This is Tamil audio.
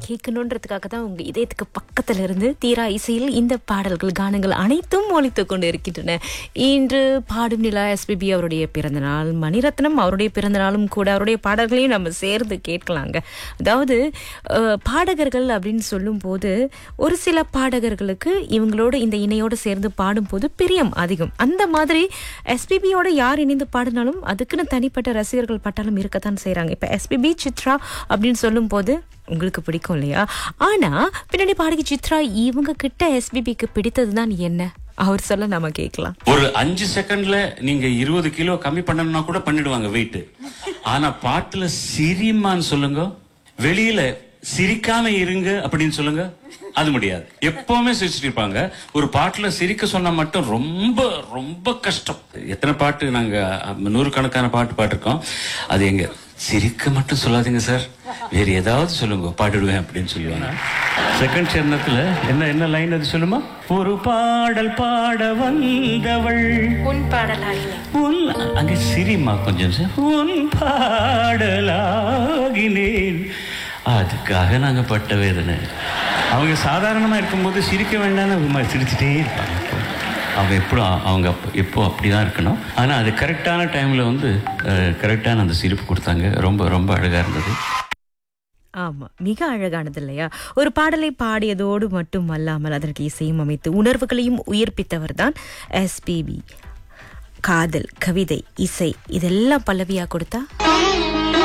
கேட்கணுன்றதுக்காக தான் உங்க இதயத்துக்கு பக்கத்துல இருந்து தீரா இசையில் இந்த பாடல்கள் கானங்கள் அனைத்தும் ஒலித்து கொண்டு இருக்கின்றன இன்று பாடும் நிலா எஸ்பிபி அவருடைய பிறந்தநாள் மணிரத்னம் அவருடைய பிறந்தநாளும் கூட அவருடைய பாடல்களையும் நம்ம சேர்ந்து கேட்கலாங்க அதாவது அஹ், பாடகர்கள் அப்படின்னு சொல்லும்போது ஒரு சில பாடகர்களுக்கு இவங்களோட இந்த இணையோடு சேர்ந்து பாடும்போது பிரியம் அதிகம் அந்த மாதிரி எஸ்பிபியோட யார் இணைந்து பாடினாலும் அதுக்குன்னு தனிப்பட்ட ரசிகர்கள் பட்டாலும் இருக்கத்தான் செய்றாங்க இப்ப எஸ்பிபி சித்ரா அப்படின்னு சொல்லும்போது உங்களுக்கு பிடிக்கும் இல்லையா ஆனா பின்னாடி பாடகி சித்ரா இவங்க கிட்ட எஸ்பிபிக்கு பிடித்ததுதான் என்ன அவர் சொல்ல நாம கேட்கலாம் ஒரு அஞ்சு செகண்ட்ல நீங்க இருபது கிலோ கம்மி பண்ணணும்னா கூட பண்ணிடுவாங்க வெயிட் ஆனா பாட்டுல சிரிமான்னு சொல்லுங்க வெளியில சிரிக்காம இருங்க அப்படின்னு சொல்லுங்க அது முடியாது எப்பவுமே சிரிச்சிட்டு இருப்பாங்க ஒரு பாட்டுல சிரிக்க சொன்னா மட்டும் ரொம்ப ரொம்ப கஷ்டம் எத்தனை பாட்டு நாங்க நூறுக்கணக்கான பாட்டு பாட்டிருக்கோம் அது எங்க சிரிக்க மட்டும் சொல்லாதீங்க சார் வேற ஏதாவது சொல்லுங்க பாடிடுவேன் அப்படின்னு சொல்லுவாங்க செகண்ட் சரணத்துல என்ன என்ன லைன் அது சொல்லுமா ஒரு பாடல் பாட வந்தவள் உன் பாடலாக உன் அங்க சிரிமா கொஞ்சம் சார் உன் பாடலாகினேன் அதுக்காக நாங்க பட்ட வேதனை அவங்க சாதாரணமா இருக்கும்போது சிரிக்க வேண்டாம்னு அவங்க மாதிரி சிரிச்சுட்டே இருப்பாங்க எப்போ. அவங்க எப்போ அவங்க அப்ப- எப்போ அப்படிதான் இருக்கணும் ஆனா அது கரெக்டான டைம்ல வந்து கரெக்டான அந்த சிரிப்பு கொடுத்தாங்க ரொம்ப ரொம்ப அழகா இருந்தது ஆமா மிக அழகானது இல்லையா ஒரு பாடலை பாடியதோடு மட்டும் அல்லாமல் அதற்கு இசையும் அமைத்து உணர்வுகளையும் உயிர்ப்பித்தவர் தான் எஸ்பிபி காதல் கவிதை இசை இதெல்லாம் பல்லவியா கொடுத்தா